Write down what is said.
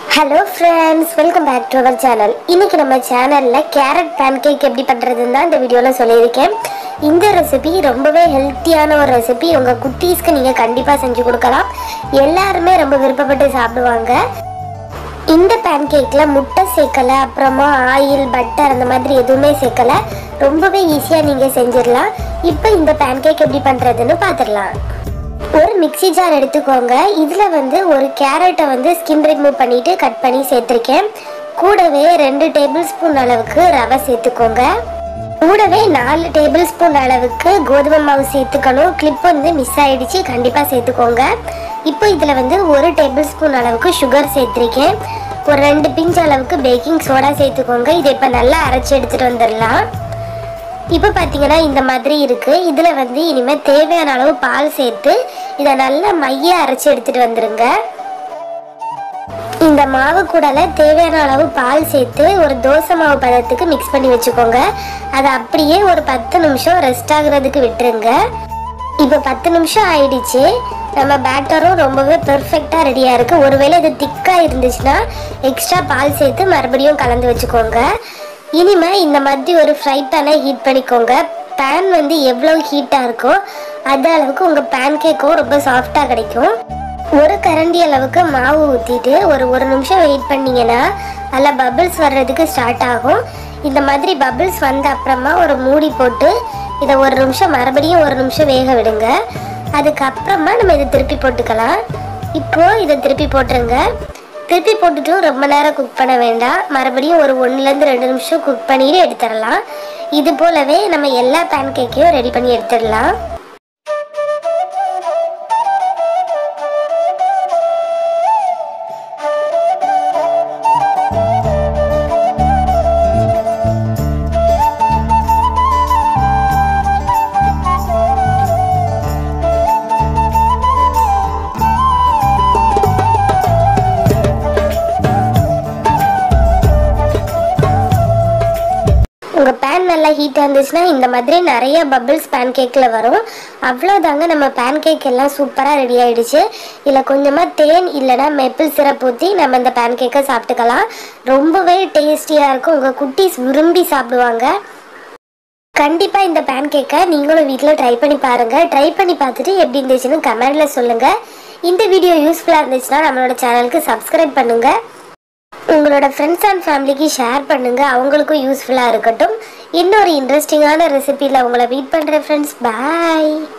hello friends welcome back to our channel இன்னைக்கு நம்ம சேனலில் கேரட் பேன்கேக் எப்படி பண்ணுறதுன்னு தான் இந்த வீடியோவில் சொல்லியிருக்கேன் இந்த ரெசிபி ரொம்பவே ஹெல்த்தியான ஒரு ரெசிபி உங்கள் குட்டீஸ்க்கு நீங்கள் கண்டிப்பாக செஞ்சு கொடுக்கலாம் எல்லாருமே ரொம்ப விருப்பப்பட்டு சாப்பிடுவாங்க இந்த பேன்கேக்கில் முட்டை சேர்க்கலை அப்புறமா ஆயில் பட்டர் அந்த மாதிரி எதுவுமே சேர்க்கலை ரொம்பவே ஈஸியாக நீங்கள் செஞ்சிடலாம் இப்போ இந்த பேன்கேக் எப்படி பண்ணுறதுன்னு பார்த்துடலாம் ஒரு மிக்ஸி ஜார் எடுத்துக்கோங்க இதில் வந்து ஒரு கேரட்டை வந்து ஸ்கின் ரிமூவ் பண்ணிட்டு கட் பண்ணி சேர்த்துருக்கேன் கூடவே ரெண்டு டேபிள் ஸ்பூன் அளவுக்கு ரவை சேர்த்துக்கோங்க கூடவே நாலு டேபிள் ஸ்பூன் அளவுக்கு கோதுமை மாவு சேர்த்துக்கணும் கிளிப் வந்து மிஸ் ஆயிடுச்சு கண்டிப்பாக சேர்த்துக்கோங்க இப்போ இதில் வந்து ஒரு டேபிள் ஸ்பூன் அளவுக்கு சுகர் சேர்த்துருக்கேன் ஒரு ரெண்டு பிஞ்ச் அளவுக்கு பேக்கிங் சோடா சேர்த்துக்கோங்க இதை இப்போ நல்லா அரைச்சி எடுத்துகிட்டு வந்துடலாம் இப்போ பார்த்தீங்கன்னா இந்த மாதிரி இருக்குது இதில் வந்து இனிமேல் தேவையான அளவு பால் சேர்த்து இதை நல்லா மைய அரைச்சி எடுத்துகிட்டு வந்துருங்க இந்த மாவு கூடல தேவையான அளவு பால் சேர்த்து ஒரு தோசை மாவு பதத்துக்கு மிக்ஸ் பண்ணி வச்சுக்கோங்க அதை அப்படியே ஒரு பத்து நிமிஷம் ரெஸ்ட் ஆகுறதுக்கு விட்டுருங்க இப்போ பத்து நிமிஷம் ஆயிடுச்சு நம்ம பேட்டரும் ரொம்பவே பெர்ஃபெக்டாக ரெடியாக இருக்குது ஒருவேளை இது திக்காக இருந்துச்சுன்னா எக்ஸ்ட்ரா பால் சேர்த்து மறுபடியும் கலந்து வச்சுக்கோங்க இனிமே இந்த மாதிரி ஒரு ஃப்ரை பேனை ஹீட் பண்ணிக்கோங்க பேன் வந்து எவ்வளோ ஹீட்டாக இருக்கோ அந்த அளவுக்கு உங்கள் பேன் கேக்கும் ரொம்ப சாஃப்டாக கிடைக்கும் ஒரு கரண்டி அளவுக்கு மாவு ஊற்றிட்டு ஒரு ஒரு நிமிஷம் வெயிட் பண்ணீங்கன்னா அதில் பபிள்ஸ் வர்றதுக்கு ஸ்டார்ட் ஆகும் இந்த மாதிரி பபிள்ஸ் வந்த அப்புறமா ஒரு மூடி போட்டு இதை ஒரு நிமிஷம் மறுபடியும் ஒரு நிமிஷம் வேக விடுங்க அதுக்கப்புறமா நம்ம இதை திருப்பி போட்டுக்கலாம் இப்போ இதை திருப்பி போட்டுருங்க திருப்பி போட்டுட்டும் ரொம்ப நேரம் குக் பண்ண வேண்டாம் மறுபடியும் ஒரு ஒன்றுலேருந்து ரெண்டு நிமிஷம் குக் பண்ணிட்டு எடுத்துடலாம் இது போலவே நம்ம எல்லா பேன் கேக்கையும் ரெடி பண்ணி எடுத்துடலாம் உங்கள் பேன் நல்லா ஹீட்டாக இருந்துச்சுன்னா இந்த மாதிரி நிறைய பபிள்ஸ் பேன் கேக்கில் வரும் அவ்வளோதாங்க நம்ம பேன் கேக் எல்லாம் சூப்பராக ரெடி ஆயிடுச்சு இதில் கொஞ்சமாக தேன் இல்லைன்னா மெப்பிள் சிரப் ஊற்றி நம்ம இந்த பேன் கேக்கை சாப்பிட்டுக்கலாம் ரொம்பவே டேஸ்டியாக இருக்கும் உங்கள் குட்டீஸ் விரும்பி சாப்பிடுவாங்க கண்டிப்பாக இந்த பேன் கேக்கை நீங்களும் வீட்டில் ட்ரை பண்ணி பாருங்கள் ட்ரை பண்ணி பார்த்துட்டு எப்படி இருந்துச்சுன்னு கமெண்டில் சொல்லுங்கள் இந்த வீடியோ யூஸ்ஃபுல்லாக இருந்துச்சுன்னா நம்மளோட சேனலுக்கு சப்ஸ்கிரைப் பண்ணுங்கள் உங்களோட ஃப்ரெண்ட்ஸ் அண்ட் ஃபேமிலிக்கு ஷேர் பண்ணுங்க அவங்களுக்கும் யூஸ்ஃபுல்லாக இருக்கட்டும் இன்னொரு இன்ட்ரெஸ்டிங்கான ரெசிபியில் உங்களை மீட் பண்ணுறேன் ஃப்ரெண்ட்ஸ் பாய்